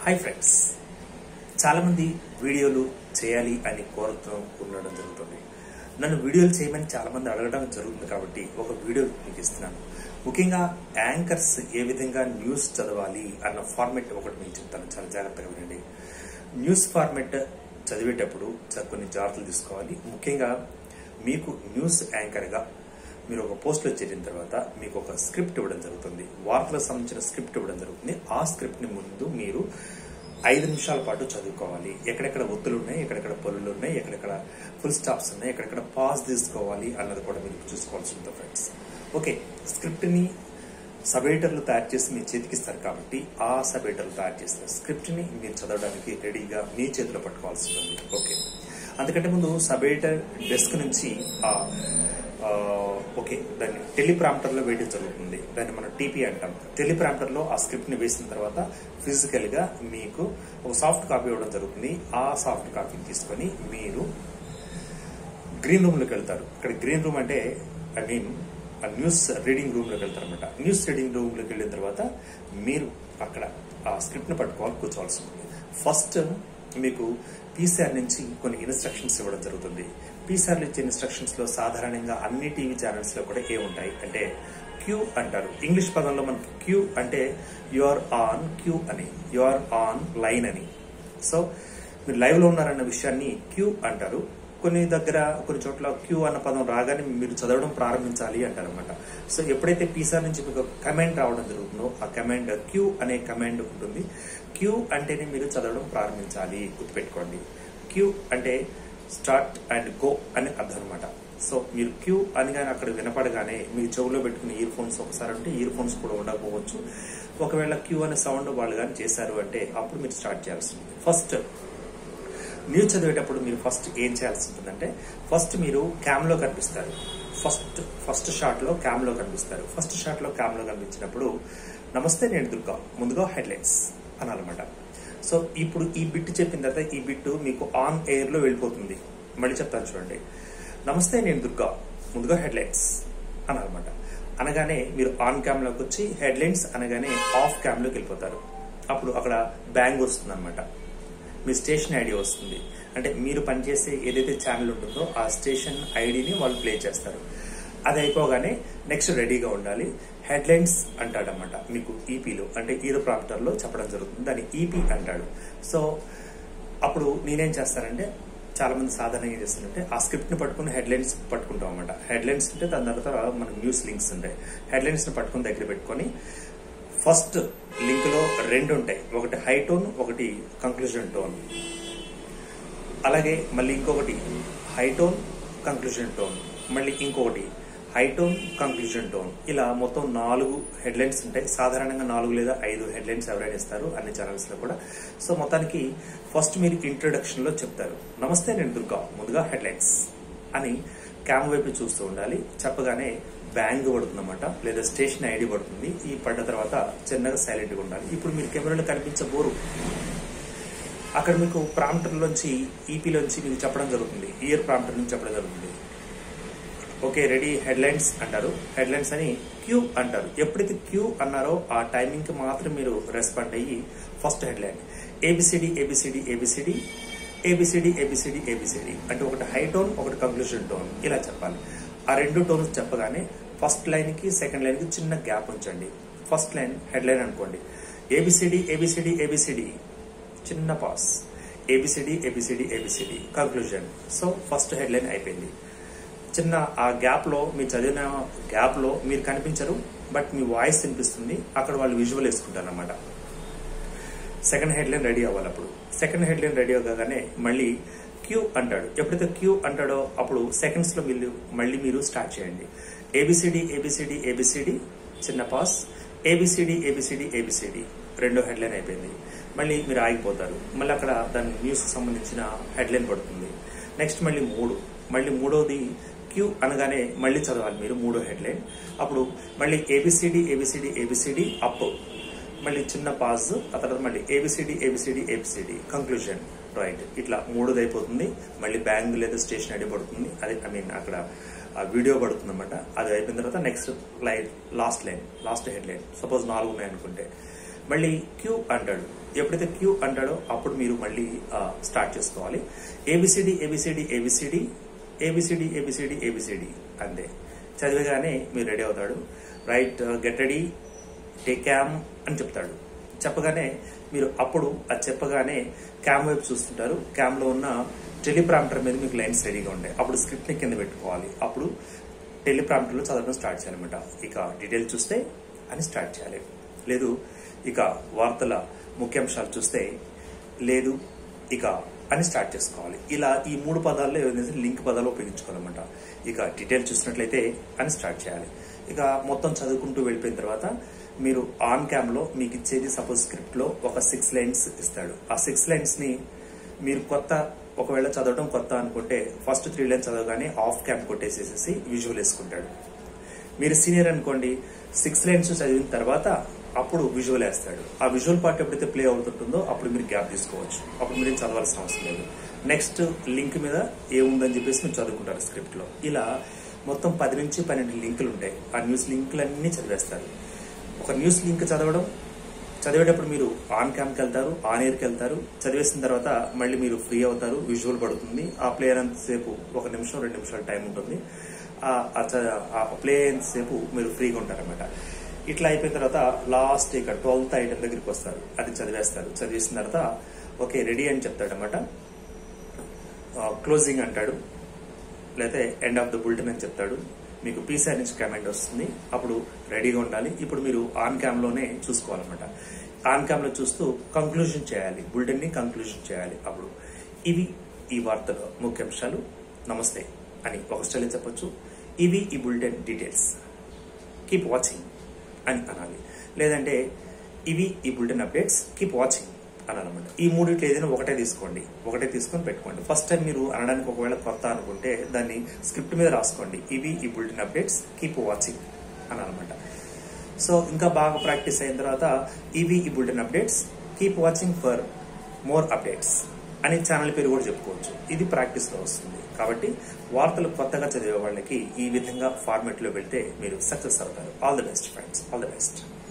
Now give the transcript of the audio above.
hi friends చాలామంది వీడియోలు చేయాలి అని కోరుతూ ఉండడం జరుగుతుంది నన్ను వీడియోలు చేయమని చాలామంది అడగడం జరుగుతుంది కాబట్టి ఒక వీడియో మీకు ఇస్తున్నాను ముఖ్యంగా యాంకర్స్ ఏ విధంగా న్యూస్ చదవాలి అన్న ఫార్మెట్ ఒకటి మీకు చెప్తాను చాలా జాగ్రత్తగా వినండి న్యూస్ ఫార్మెట్ చదివేటప్పుడు చ- కొన్ని జాగ్రత్తలు తీసుకోవాలి ముఖ్యంగా మీకు న్యూస్ యాంకర్గా మీరు ఒక పోస్ట్లో చేరిన తర్వాత మీకు ఒక స్క్రిప్ట్ ఇవ్వడం జరుగుతుంది వార్తలకు సంబంధించిన స్క్రిప్ట్ ఇవ్వడం జరుగుతుంది ఆ స్క్రిప్ట్ని ముందు మీరు ఐదు నిమిషాల పాటు చదువుకోవాలి ఎక్కడెక్కడ ఒత్తులు ఉన్నాయి ఎక్కడెక్కడ పొల్లులు ఉన్నాయి ఎక్కడెక్కడ ఫుల్ స్టాప్స్ ఉన్నాయి ఎక్కడెక్కడ పాజ్ తీసుకోవాలి అన్నది కూడా మీరు చూసుకోవాల్సి ఉంటుంది ఫ్రెండ్స్ ఓకే స్క్రిప్ట్ని సబేటర్లు తయారు చేసి మీ చేతికి ఇస్తారు కాబట్టి ఆ సబేటర్లు తయారు చేసిన స్క్రిప్ట్ని మీరు చదవడానికి రెడీగా మీ చేతిలో పట్టుకోవాల్సి ఉంటుంది ఓకే అందుకంటే ముందు సబేటర్ డెస్క్ నుంచి ఆ ఆ, ఓకే దాన్ని టెలిప్రాంప్టర్లో వేయడం జరుగుతుంది దాన్ని మనం టీపీ అంటాం టెలిప్రాంప్టర్లో ఆ స్క్రిప్ట్ని వేసిన తర్వాత ఫిజికల్గా మీకు ఒక సాఫ్ట్ కాపీ ఇవ్వడం జరుగుతుంది ఆ సాఫ్ట్ కాపీని తీసుకొని మీరు గ్రీన్ రూమ్లోకి వెళ్తారు ఇక్కడ గ్రీన్ రూమ్ అంటే ఐ మీన్ ఆ న్యూస్ రీడింగ్ రూమ్లోకి వెళ్తారు అనమాట న్యూస్ రీడింగ్ రూమ్లోకి వెళ్ళిన తర్వాత మీరు అక్కడ ఆ స్క్రిప్ట్ని పట్టుకోవాలి కూర్చోవాల్సి ఉంటుంది ఫస్ట్ మీకు పీసీఆర్ నుంచి కొన్ని ఇన్స్ట్రక్షన్స్ ఇవ్వడం జరుగుతుంది పీసీఆర్ ఇచ్చే ఇన్స్ట్రక్షన్స్ లో సాధారణంగా అన్ని టీవీ ఛానల్స్ లో కూడా ఏ ఉంటాయి అంటే క్యూ అంటారు ఇంగ్లీష్ పదంలో మనకి క్యూ అంటే యు ఆర్ ఆన్ క్యూ అని యు ఆర్ ఆన్ లైన్ అని సో మీరు లైవ్ లో ఉన్నారన్న విషయాన్ని క్యూ అంటారు కొన్ని దగ్గర కొన్ని చోట్ల క్యూ అన్న పదం రాగానే మీరు చదవడం ప్రారంభించాలి అంటారు అనమాట సో ఎప్పుడైతే పీసార్ నుంచి మీకు కమాండ్ రావడం జరుగుతుందో ఆ కమాండ్ క్యూ అనే కమాండ్ ఉంటుంది క్యూ అంటేనే మీరు చదవడం ప్రారంభించాలి గుర్తుపెట్టుకోండి క్యూ అంటే స్టార్ట్ అండ్ గో అని అర్థం అనమాట సో మీరు క్యూ అని కానీ అక్కడ వినపడగానే మీ చెవులో పెట్టుకుని ఇయర్ ఫోన్స్ ఒకసారి అంటే ఇయర్ ఫోన్స్ కూడా ఉండకపోవచ్చు ఒకవేళ క్యూ అనే సౌండ్ వాళ్ళు కానీ చేశారు అంటే అప్పుడు మీరు స్టార్ట్ చేయాల్సి ఉంటుంది ఫస్ట్ న్యూస్ చదివేటప్పుడు మీరు ఫస్ట్ ఏం చేయాల్సి ఉంటుందంటే ఫస్ట్ మీరు క్యామ్లో కనిపిస్తారు ఫస్ట్ ఫస్ట్ షాట్లో క్యామ్లో కనిపిస్తారు ఫస్ట్ షాట్లో క్యామ్లో కనిపించినప్పుడు నమస్తే నేను దుర్గా ముందుగా హెడ్లైన్స్ అనాలన్నమాట సో ఇప్పుడు ఈ బిట్ చెప్పిన తర్వాత ఈ బిట్ మీకు ఆన్ ఎయిర్లో వెళ్ళిపోతుంది మళ్ళీ చెప్తాను చూడండి నమస్తే నేను దుర్గా ముందుగా హెడ్లైన్స్ అనాలన్నమాట అనగానే మీరు ఆన్ క్యామ్లోకి వచ్చి హెడ్లైన్స్ అనగానే ఆఫ్ క్యామ్లోకి వెళ్ళిపోతారు అప్పుడు అక్కడ బ్యాంగ్ వస్తుంది అనమాట మీ స్టేషన్ ఐడి వస్తుంది అంటే మీరు పనిచేసే ఏదైతే ఛానల్ ఉంటుందో ఆ స్టేషన్ ఐడిని వాళ్ళు ప్లే చేస్తారు అది అయిపోగానే నెక్స్ట్ రెడీగా ఉండాలి హెడ్లైన్స్ అంటాడనమాట మీకు ఈపీలో అంటే ఈరో ప్రాంప్టర్లో చెప్పడం జరుగుతుంది దాన్ని ఈపీ అంటాడు సో అప్పుడు నేనేం చేస్తానంటే చాలా మంది సాధారణంగా ఏం చేస్తారంటే ఆ స్క్రిప్ట్ ని పట్టుకుని హెడ్లైన్స్ పట్టుకుంటాం అనమాట హెడ్లైన్స్ అంటే దాని తర్వాత మనకు న్యూస్ లింక్స్ ఉంటాయి హెడ్లైన్స్ ని పట్టుకుని దగ్గర పెట్టుకొని ఫస్ట్ లింక్ లో రెండు ఉంటాయి ఒకటి హై టోన్ ఒకటి కంక్లూజన్ టోన్ అలాగే మళ్ళీ ఇంకొకటి హై టోన్ కంక్లూజన్ టోన్ మళ్ళీ ఇంకొకటి హై టోన్ కంక్లూజన్ టోన్ ఇలా మొత్తం నాలుగు హెడ్లైన్స్ ఉంటాయి సాధారణంగా నాలుగు లేదా ఐదు హెడ్లైన్స్ ఎవరైనా ఇస్తారు అన్ని ఛానల్స్ లో కూడా సో మొత్తానికి ఫస్ట్ మీరు ఇంట్రొడక్షన్ లో చెప్తారు నమస్తే నేను దుర్గా ముందుగా హెడ్లైన్స్ అని క్యామ్ వైపు చూస్తూ ఉండాలి చెప్పగానే బ్యాంగ్ పడుతుందన్నమాట లేదా స్టేషన్ ఐడి పడుతుంది ఈ పడ్డ తర్వాత చిన్నగా సైలెంట్ గా ఉండాలి ఇప్పుడు మీరు కెమెరాలో కనిపించబోరు అక్కడ మీకు ప్రాంప్టర్లోంచి ఈపీలోంచి మీకు చెప్పడం జరుగుతుంది ఇయర్ ప్రాంప్టర్ నుంచి చెప్పడం జరుగుతుంది ఓకే రెడీ హెడ్లైన్స్ అంటారు హెడ్లైన్స్ అని క్యూ అంటారు ఎప్పుడైతే క్యూ అన్నారో ఆ టైమింగ్ కి మాత్రం మీరు రెస్పాండ్ అయ్యి first headline A B C D A B C D A B C D A B C D A B C D A B C D అంటే ఒకటి హై టోన్ ఒకటి కంక్లూజన్ టోన్ ఇలా చెప్పాలి ఆ రెండు టోన్స్ చెప్పగానే ఫస్ట్ లైన్ కి సెకండ్ లైన్ కి చిన్న గ్యాప్ ఉంచండి ఫస్ట్ లైన్ హెడ్లైన్ అనుకోండి ఏబిసిడి ఏబిసిడి ఏబిసిడి చిన్న pause A B C D A B C D A B C D conclusion so first headline అయిపోయింది చిన్న ఆ గ్యాప్ లో మీరు చదివిన గ్యాప్ లో మీరు కనిపించరు బట్ మీ వాయిస్ వినిపిస్తుంది అక్కడ వాళ్ళు విజువల్ వేసుకుంటారు అనమాట సెకండ్ హెడ్లైన్ రెడీ అవ్వాలి అప్పుడు సెకండ్ హెడ్లైన్ రెడీ అవ్వగానే మళ్ళీ క్యూ అంటాడు ఎప్పుడైతే క్యూ అంటాడో అప్పుడు సెకండ్స్ లో మీరు మళ్ళీ మీరు స్టార్ట్ చేయండి ఏబిసిడి ఏబిసిడి ఏబిసిడి చిన్న పాస్ ఏబిసిడి ఏబిసిడి ఏబిసిడి రెండో హెడ్లైన్ అయిపోయింది మళ్ళీ మీరు ఆగిపోతారు మళ్ళీ అక్కడ దాని న్యూస్ సంబంధించిన హెడ్లైన్ పడుతుంది నెక్స్ట్ మళ్ళీ మూడు మళ్ళీ మూడోది క్యూ అనగానే మళ్ళీ చదవాలి మీరు మూడో హెడ్లైన్ అప్పుడు మళ్ళీ ఏబిసిడి ఏబిసిడి ఏబిసిడి అప్ మళ్ళీ చిన్న పాజ్ ఆ తర్వాత మళ్ళీ A B C D A B C D A B C D conclusion right ఇట్లా మూడోది అయిపోతుంది మళ్ళీ బ్యాంగ్ లేదా స్టేషన్ ఐడి పడుతుంది అది ఐ మీన్ అక్కడ ఆ వీడియో పడుతుంది అనమాట అది అయిపోయిన తర్వాత next line last line last headline suppose నాలుగు ఉన్నాయి అనుకుంటే మళ్ళీ క్యూ అంటాడు ఎప్పుడైతే క్యూ అంటాడో అప్పుడు మీరు మళ్ళీ స్టార్ట్ చేసుకోవాలి A B C D A B C D A B C D A B C D A B C D A B C D అంతే చదివగానే మీరు రెడీ అవుతాడు right get ready take cam అని చెప్తాడు చెప్పగానే మీరు అప్పుడు అది చెప్పగానే క్యామ్ వైపు చూస్తుంటారు క్యామ్ లో ఉన్న టెలిప్రాంప్టర్ మీద మీకు లైన్స్ రెడీగా ఉంటాయి అప్పుడు స్క్రిప్ట్ ని కింద పెట్టుకోవాలి అప్పుడు టెలిప్రాంప్టర్ లో చదవడం స్టార్ట్ చేయాలన్నమాట ఇక డీటెయిల్ చూస్తే అని స్టార్ట్ చేయాలి లేదు ఇక వార్తల ముఖ్యాంశాలు చూస్తే లేదు ఇక అని స్టార్ట్ చేసుకోవాలి ఇలా ఈ మూడు పదాల్లో ఏదైతే లింక్ పదాలు ఉపయోగించుకోవాలన్నమాట ఇక డీటెయిల్ చూసినట్లయితే అని స్టార్ట్ చేయాలి ఇక మొత్తం చదువుకుంటూ వెళ్ళిపోయిన తర్వాత మీరు ఆన్ క్యామ్ లో మీకు ఇచ్చేది సపోజ్ స్క్రిప్ట్ లో ఒక సిక్స్ లైన్స్ ఇస్తాడు ఆ సిక్స్ లైన్స్ ని మీరు కొత్త ఒకవేళ చదవడం కొత్త అనుకుంటే ఫస్ట్ త్రీ లైన్స్ చదవగానే ఆఫ్ క్యామ్ కొట్టేసేసి విజువల్ వేసుకుంటాడు మీరు సీనియర్ అనుకోండి సిక్స్ లైన్స్ చదివిన తర్వాత అప్పుడు విజువల్ వేస్తాడు ఆ విజువల్ పార్ట్ ఎప్పుడైతే ప్లే అవుతుంటుందో అప్పుడు మీరు గ్యాప్ తీసుకోవచ్చు అప్పుడు మీరు చదవాల్సిన అవసరం లేదు నెక్స్ట్ లింక్ మీద ఏముందని చెప్పేసి మీరు చదువుకుంటారు స్క్రిప్ట్ లో ఇలా మొత్తం పది నుంచి పన్నెండు లింకులు ఉంటాయి ఆ న్యూస్ లింకులన్నీ చదివేస్తారు ఒక న్యూస్ లింక్ చదవడం చదివేటప్పుడు మీరు ఆన్ క్యామ్కి వెళ్తారు ఆన్ ఎయిర్కి వెళ్తారు చదివేసిన తర్వాత మళ్ళీ మీరు ఫ్రీ అవుతారు విజువల్ పడుతుంది ఆ ప్లే అయినంతసేపు ఒక నిమిషం రెండు నిమిషాల టైం ఉంటుంది ఆ- ఆ చ- ఆ ప్లే అయినంతసేపు మీరు ఫ్రీగా ఉంటారన్నమాట ఇట్లా అయిపోయిన తర్వాత లాస్ట్ ఇక ట్వెల్త్ ఐటమ్ దగ్గరికి వస్తారు అది చదివేస్తారు చదివేసిన తర్వాత ఓకే రెడీ అని చెప్తాడనమాట క్లోజింగ్ అంటాడు లేకపోతే ఎండ్ ఆఫ్ ద బులెటిన్ అని చెప్తాడు మీకు పీసీఆర్ నుంచి కమెంట్ వస్తుంది అప్పుడు రెడీగా ఉండాలి ఇప్పుడు మీరు ఆన్ క్యామ్ లోనే చూసుకోవాలన్నమాట ఆన్ క్యామ్ లో చూస్తూ కంక్లూజన్ చేయాలి బులెటిన్ ని కంక్లూజన్ చేయాలి అప్పుడు ఇవి ఈ వార్తల ముఖ్యాంశాలు నమస్తే అని ఒక స్టైల్ చెప్పొచ్చు ఇవి ఈ బులెటిన్ డీటెయిల్స్ కీప్ వాచింగ్ అని అనాలి లేదంటే ఇవి ఈ బులెటిన్ అప్డేట్స్ కీప్ వాచింగ్ అనాలన్నమాట ఈ మూడిట్లో ఏదైనా ఒకటే తీసుకోండి ఒకటే తీసుకొని పెట్టుకోండి ఫస్ట్ టైం మీరు అనడానికి ఒకవేళ కొత్త అనుకుంటే దాన్ని స్క్రిప్ట్ మీద రాసుకోండి ఇవి ఈ బులెటిన్ అప్డేట్స్ కీప్ వాచింగ్ అనాలన్నమాట సో ఇంకా బాగా ప్రాక్టీస్ అయిన తర్వాత ఇవి ఈ bulletin updates keep watching for more updates అని ఛానల్ పేరు కూడా చెప్పుకోవచ్చు ఇది ప్రాక్టీస్ లో వస్తుంది కాబట్టి వార్తలు కొత్తగా చదివే వాళ్ళకి ఈ విధంగా ఫార్మేట్ లో వెళ్తే మీరు సక్సెస్ అవుతారు all the best friends all the best